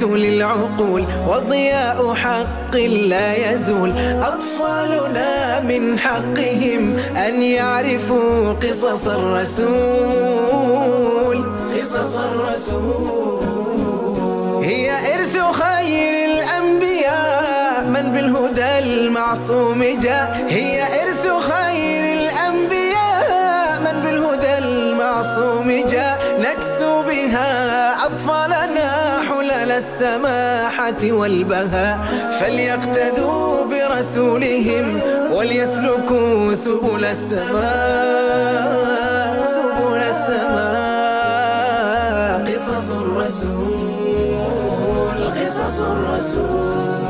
للعقول وضياء حق لا يزول أطفالنا من حقهم أن يعرفوا قصص الرسول قصص الرسول هي إرث خير الأنبياء من بالهدى المعصوم جاء هي إرث خير الأنبياء من بالهدى المعصوم جاء نكسو بها أطفالنا حلل السماحة والبهاء فليقتدوا برسولهم وليسلكوا سبل السماء سبل السماء قصص الرسول قصص الرسول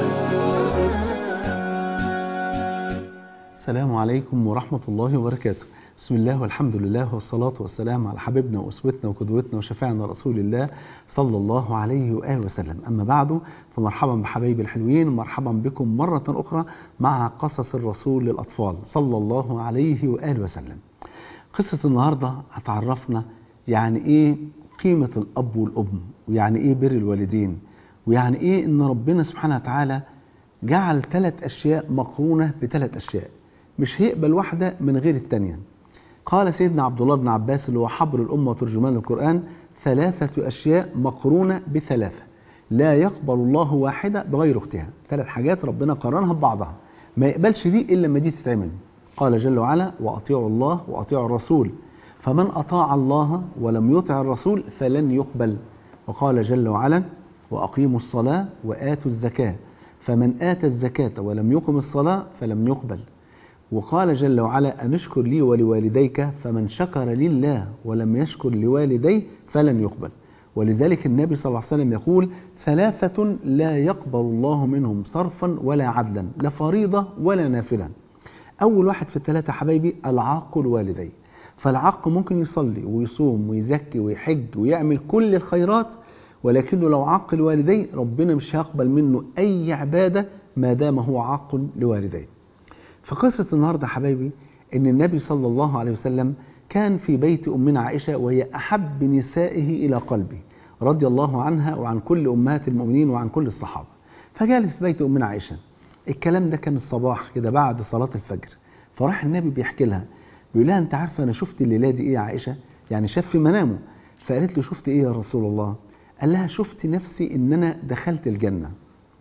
السلام عليكم ورحمة الله وبركاته بسم الله والحمد لله والصلاة والسلام على حبيبنا وأسوتنا وقدوتنا وشفاعنا رسول الله صلى الله عليه وآله وسلم أما بعد فمرحبا بحبايبي الحلوين ومرحبا بكم مرة أخرى مع قصص الرسول للأطفال صلى الله عليه وآله وسلم قصة النهاردة هتعرفنا يعني إيه قيمة الأب والأم ويعني إيه بر الوالدين ويعني إيه إن ربنا سبحانه وتعالى جعل ثلاث أشياء مقرونة بثلاث أشياء مش هيقبل واحدة من غير التانية قال سيدنا عبد الله بن عباس اللي هو حبر الأمة وترجمان القرآن ثلاثة أشياء مقرونة بثلاثة لا يقبل الله واحدة بغير اختها ثلاث حاجات ربنا قرنها ببعضها ما يقبلش دي إلا لما دي تتعمل قال جل وعلا وأطيعوا الله وأطيعوا الرسول فمن أطاع الله ولم يطع الرسول فلن يقبل وقال جل وعلا وأقيموا الصلاة وآتوا الزكاة فمن آتى الزكاة ولم يقم الصلاة فلم يقبل وقال جل وعلا أن اشكر لي ولوالديك فمن شكر لله ولم يشكر لوالديه فلن يقبل ولذلك النبي صلى الله عليه وسلم يقول ثلاثة لا يقبل الله منهم صرفا ولا عدلا لا فريضة ولا نافلة أول واحد في الثلاثة حبايبي العاق الوالدين فالعاق ممكن يصلي ويصوم ويزكي ويحج ويعمل كل الخيرات ولكنه لو عاق الوالدين ربنا مش هيقبل منه أي عبادة ما دام هو عاق لوالديه فقصة النهاردة حبايبي ان النبي صلى الله عليه وسلم كان في بيت أمنا عائشة وهي أحب نسائه إلى قلبه رضي الله عنها وعن كل أمهات المؤمنين وعن كل الصحابة فجالس في بيت أمنا عائشة الكلام ده كان الصباح كده بعد صلاة الفجر فراح النبي بيحكي لها بيقول لها أنت عارفة أنا شفت الليلة دي إيه يا عائشة يعني شاف في منامه فقالت له شفت إيه يا رسول الله قال لها شفت نفسي إن أنا دخلت الجنة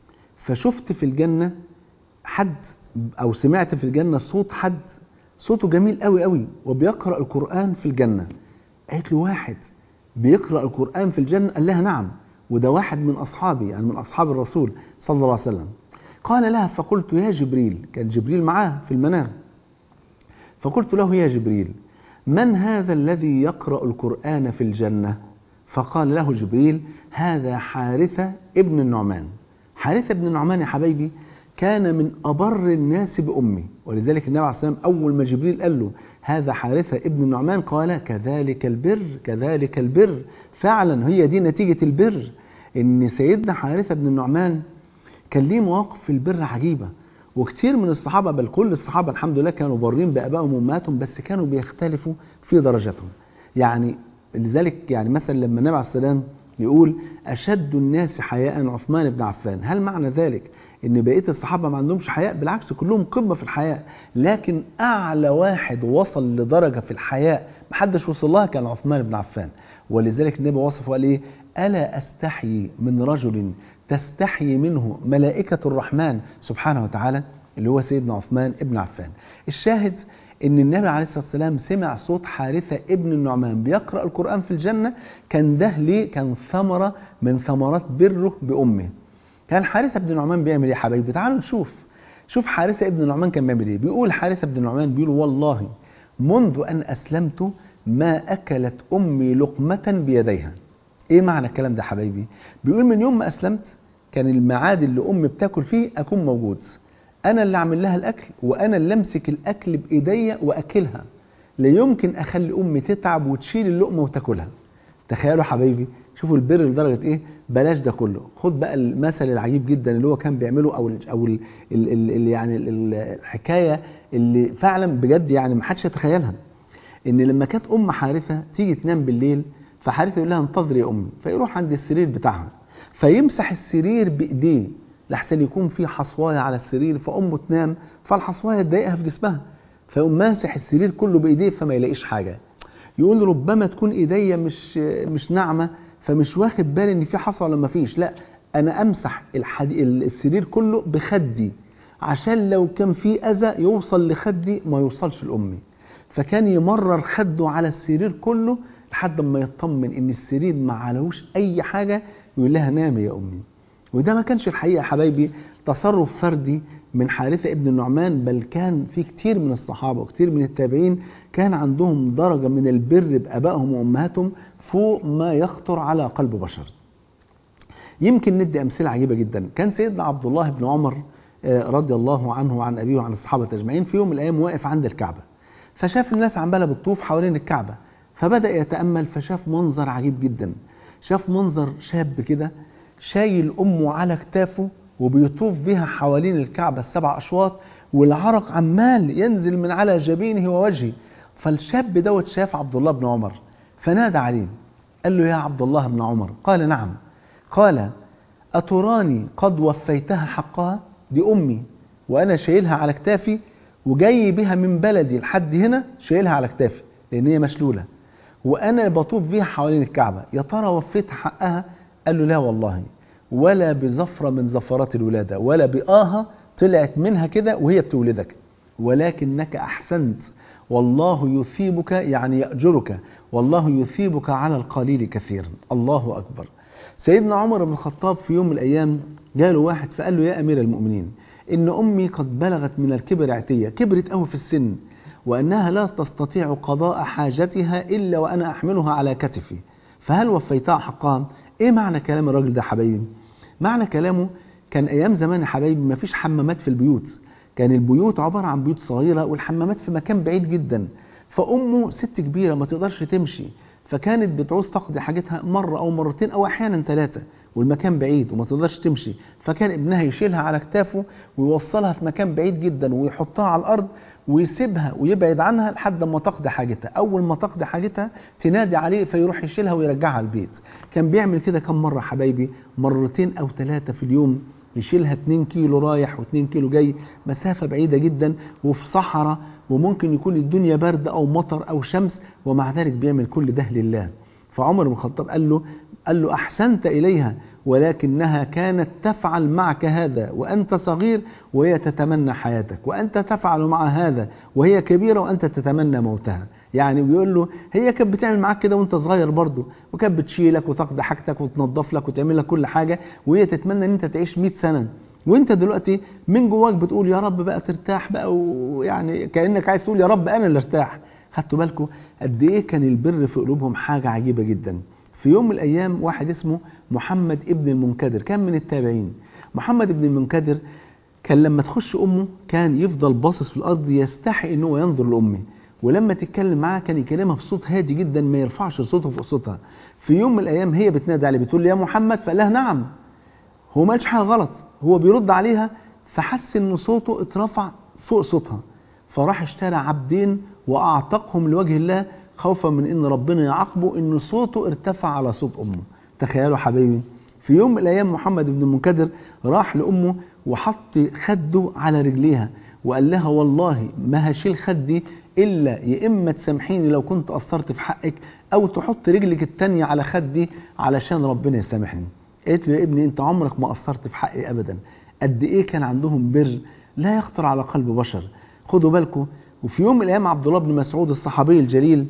فشفت في الجنة حد او سمعت في الجنة صوت حد صوته جميل قوي قوي وبيقرأ القرآن في الجنة قالت له واحد بيقرأ القرآن في الجنة قال لها نعم وده واحد من أصحابي يعني من أصحاب الرسول صلى الله عليه وسلم قال لها فقلت يا جبريل كان جبريل معاه في المنام فقلت له يا جبريل من هذا الذي يقرأ القرآن في الجنة فقال له جبريل هذا حارثة ابن النعمان حارثة ابن النعمان يا حبايبي كان من أبر الناس بأمي ولذلك النبي عليه الصلاة والسلام أول ما جبريل قال له هذا حارثة ابن النعمان قال كذلك البر كذلك البر فعلا هي دي نتيجة البر إن سيدنا حارثة بن النعمان كان ليه مواقف في البر عجيبة وكتير من الصحابة بل كل الصحابة الحمد لله كانوا بارين بآبائهم وأمهاتهم بس كانوا بيختلفوا في درجاتهم يعني لذلك يعني مثلا لما النبي عليه السلام يقول أشد الناس حياء عثمان بن عفان هل معنى ذلك ان بقيه الصحابه ما عندهمش حياء بالعكس كلهم قمه في الحياء لكن اعلى واحد وصل لدرجه في الحياء محدش وصل لها كان عثمان بن عفان ولذلك النبي وصفه قال ايه الا استحيي من رجل تستحيي منه ملائكه الرحمن سبحانه وتعالى اللي هو سيدنا عثمان بن عفان الشاهد ان النبي عليه الصلاه والسلام سمع صوت حارثه ابن النعمان بيقرا القران في الجنه كان ده ليه كان ثمره من ثمرات بره بامه كان حارثة بن نعمان بيعمل ايه يا حبايبي تعالوا نشوف شوف حارثة ابن نعمان كان بيعمل ايه بيقول حارثة بن نعمان بيقول والله منذ أن أسلمت ما أكلت أمي لقمة بيديها ايه معنى الكلام ده حبايبي بيقول من يوم ما أسلمت كان الميعاد اللي أمي بتاكل فيه أكون موجود أنا اللي أعمل لها الأكل وأنا اللي أمسك الأكل بإيديا وأكلها لا يمكن أخلي أمي تتعب وتشيل اللقمة وتاكلها تخيلوا حبايبي شوفوا البر لدرجة ايه بلاش ده كله خد بقى المثل العجيب جدا اللي هو كان بيعمله او ال او ال ال ال يعني ال الحكايه اللي فعلا بجد يعني ما حدش يتخيلها ان لما كانت ام حارثه تيجي تنام بالليل فحارثه يقول لها انتظري يا امي فيروح عند السرير بتاعها فيمسح السرير بايديه لحسن يكون في حصوايه على السرير فامه تنام فالحصوايه تضايقها في جسمها فيقوم ماسح السرير كله بايديه فما يلاقيش حاجه يقول ربما تكون ايديا مش مش ناعمه فمش واخد بالي ان في حصى ولا ما فيش لا انا امسح الحدي... السرير كله بخدي عشان لو كان في اذى يوصل لخدي ما يوصلش لامي فكان يمرر خده على السرير كله لحد ما يطمن ان السرير ما عليهوش اي حاجه يقول لها نامي يا امي وده ما كانش الحقيقه يا حبايبي تصرف فردي من حارثة ابن النعمان بل كان في كتير من الصحابة وكتير من التابعين كان عندهم درجة من البر بأبائهم وأمهاتهم فوق ما يخطر على قلب بشر يمكن ندي أمثلة عجيبة جدا كان سيدنا عبد الله بن عمر رضي الله عنه وعن أبيه وعن الصحابة أجمعين في يوم من الأيام واقف عند الكعبة فشاف الناس عمالة بتطوف حوالين الكعبة فبدأ يتأمل فشاف منظر عجيب جدا شاف منظر شاب كده شايل أمه على كتافه وبيطوف بها حوالين الكعبة السبع أشواط والعرق عمال ينزل من على جبينه ووجهه فالشاب دوت شاف عبد الله بن عمر فنادى عليه قال له يا عبد الله بن عمر قال نعم قال أتراني قد وفيتها حقها دي أمي وأنا شايلها على كتافي وجاي بها من بلدي لحد هنا شايلها على كتافي لأن هي مشلولة وأنا بطوف بيها حوالين الكعبة يا ترى وفيت حقها قال له لا والله ولا بزفرة من زفرات الولادة ولا بآها طلعت منها كده وهي بتولدك ولكنك أحسنت والله يثيبك يعني يأجرك والله يثيبك على القليل كثيرا الله أكبر سيدنا عمر بن الخطاب في يوم من الأيام جاله واحد فقال له يا أمير المؤمنين إن أمي قد بلغت من الكبر عتية كبرت أوي في السن وأنها لا تستطيع قضاء حاجتها إلا وأنا أحملها على كتفي فهل وفيتها حقها؟ إيه معنى كلام الراجل ده حبايبي؟ معنى كلامه كان أيام زمان يا حبايبي ما فيش حمامات في البيوت كان البيوت عبارة عن بيوت صغيرة والحمامات في مكان بعيد جدا فأمه ست كبيرة ما تقدرش تمشي فكانت بتعوز تقضي حاجتها مرة أو مرتين أو أحيانا ثلاثة والمكان بعيد وما تقدرش تمشي فكان ابنها يشيلها على كتافه ويوصلها في مكان بعيد جدا ويحطها على الأرض ويسيبها ويبعد عنها لحد ما تقضي حاجتها أول ما تقضي حاجتها تنادي عليه فيروح يشيلها ويرجعها البيت كان بيعمل كده كم مرة حبايبي مرتين أو ثلاثة في اليوم يشيلها 2 كيلو رايح و2 كيلو جاي مسافة بعيدة جدا وفي صحراء وممكن يكون الدنيا برد أو مطر أو شمس ومع ذلك بيعمل كل ده لله فعمر بن الخطاب قال له قال له أحسنت إليها ولكنها كانت تفعل معك هذا وأنت صغير وهي تتمنى حياتك وأنت تفعل مع هذا وهي كبيرة وأنت تتمنى موتها يعني بيقول له هي كانت بتعمل معاك كده وانت صغير برضه وكانت بتشيلك وتاخد حاجتك وتنظف لك وتعمل لك كل حاجة وهي تتمنى ان انت تعيش 100 سنة وانت دلوقتي من جواك بتقول يا رب بقى ترتاح بقى ويعني كأنك عايز تقول يا رب انا اللي ارتاح خدتوا بالكم قد ايه كان البر في قلوبهم حاجة عجيبة جدا في يوم من الايام واحد اسمه محمد ابن المنكدر كان من التابعين محمد ابن المنكدر كان لما تخش امه كان يفضل باصص في الارض يستحي ان هو ينظر لامه ولما تتكلم معاه كان يكلمها بصوت هادي جدا ما يرفعش صوته فوق صوتها في يوم من الايام هي بتنادي عليه بتقول له يا محمد فقال لها نعم هو ما قالش حاجه غلط هو بيرد عليها فحس ان صوته اترفع فوق صوتها فراح اشترى عبدين واعتقهم لوجه الله خوفا من ان ربنا يعاقبه ان صوته ارتفع على صوت امه تخيلوا حبايبي في يوم من الايام محمد بن المنكدر راح لامه وحط خده على رجليها وقال لها والله ما هشيل خدي الا يا اما تسامحيني لو كنت قصرت في حقك او تحط رجلك التانية على خدي علشان ربنا يسامحني قالت له يا ابني انت عمرك ما قصرت في حقي ابدا قد ايه كان عندهم بر لا يخطر على قلب بشر خدوا بالكم وفي يوم من الايام عبد الله بن مسعود الصحابي الجليل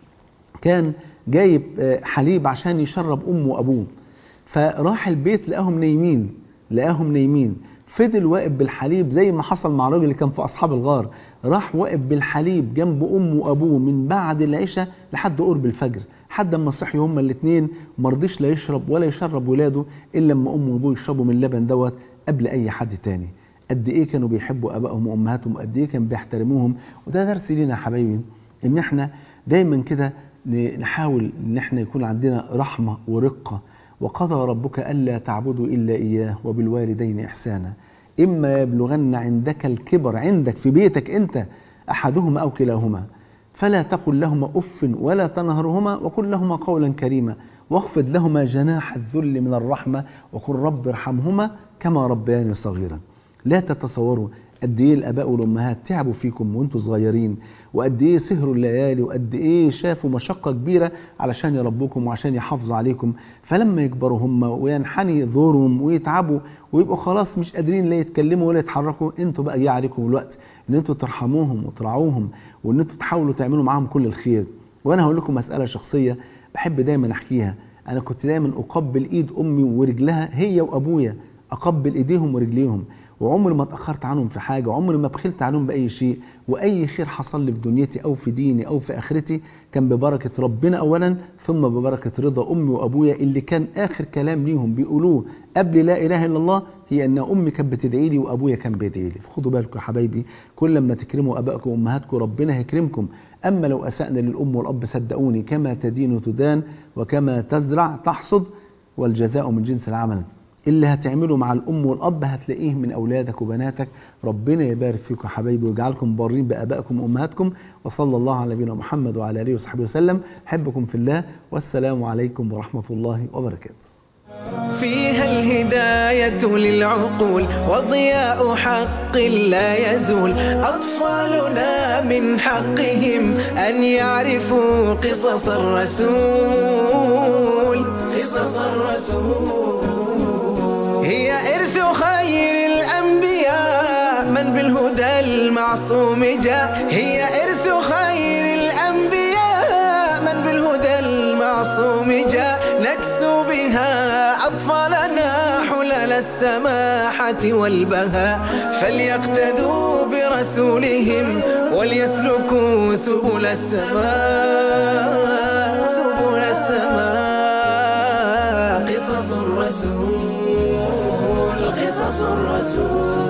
كان جايب حليب عشان يشرب امه وابوه فراح البيت لقاهم نايمين لقاهم نايمين فضل واقف بالحليب زي ما حصل مع الراجل اللي كان في اصحاب الغار راح واقف بالحليب جنب امه وابوه من بعد العشاء لحد قرب الفجر لحد ما صحيوا هما الاثنين ما رضيش لا يشرب ولا يشرب ولاده الا لما امه وابوه يشربوا من اللبن دوت قبل اي حد تاني قد ايه كانوا بيحبوا ابائهم وامهاتهم وقد ايه كانوا بيحترموهم وده درس لينا يا حبايبي ان احنا دايما كده نحاول ان احنا يكون عندنا رحمه ورقه وقضى ربك الا تعبدوا الا اياه وبالوالدين احسانا اما يبلغن عندك الكبر عندك في بيتك انت احدهما او كلاهما فلا تقل لهما اف ولا تنهرهما وقل لهما قولا كريما واخفض لهما جناح الذل من الرحمة وقل رب ارحمهما كما ربياني صغيرا لا تتصوروا قد ايه الاباء والامهات تعبوا فيكم وانتم صغيرين وقد ايه سهروا الليالي وقد ايه شافوا مشقه كبيره علشان يربوكم وعشان يحافظوا عليكم فلما يكبروا هم وينحني ظهورهم ويتعبوا ويبقوا خلاص مش قادرين لا يتكلموا ولا يتحركوا انتوا بقى جه عليكم الوقت ان انتوا ترحموهم وترعوهم وان انتوا تحاولوا تعملوا معاهم كل الخير وانا هقول لكم مساله شخصيه بحب دايما احكيها انا كنت دايما اقبل ايد امي ورجلها هي وابويا اقبل ايديهم ورجليهم وعمري ما اتاخرت عنهم في حاجه وعمري ما بخلت عنهم باي شيء واي خير حصل لي في دنيتي او في ديني او في اخرتي كان ببركه ربنا اولا ثم ببركه رضا امي وابويا اللي كان اخر كلام ليهم بيقولوه قبل لا اله الا الله هي ان امي كانت بتدعي لي وابويا كان بيدعي لي فخدوا بالكم يا حبايبي كل ما تكرموا ابائكم وامهاتكم ربنا هيكرمكم اما لو اسانا للام والاب صدقوني كما تدين تدان وكما تزرع تحصد والجزاء من جنس العمل اللي هتعمله مع الام والاب هتلاقيه من اولادك وبناتك ربنا يبارك فيكم يا حبايبي ويجعلكم بارين بابائكم وامهاتكم وصلى الله على نبينا محمد وعلى اله وصحبه وسلم احبكم في الله والسلام عليكم ورحمه الله وبركاته فيها الهداية للعقول وضياء حق لا يزول أطفالنا من حقهم أن يعرفوا قصص الرسول قصص الرسول هي إرث خير الأنبياء من بالهدى المعصوم جاء هي إرث خير الأنبياء من بالهدى المعصوم جاء نكسو بها أطفالنا حلل السماحة والبهاء فليقتدوا برسولهم وليسلكوا سبل السماء سبل السماء قصص الرسول قصص الرسول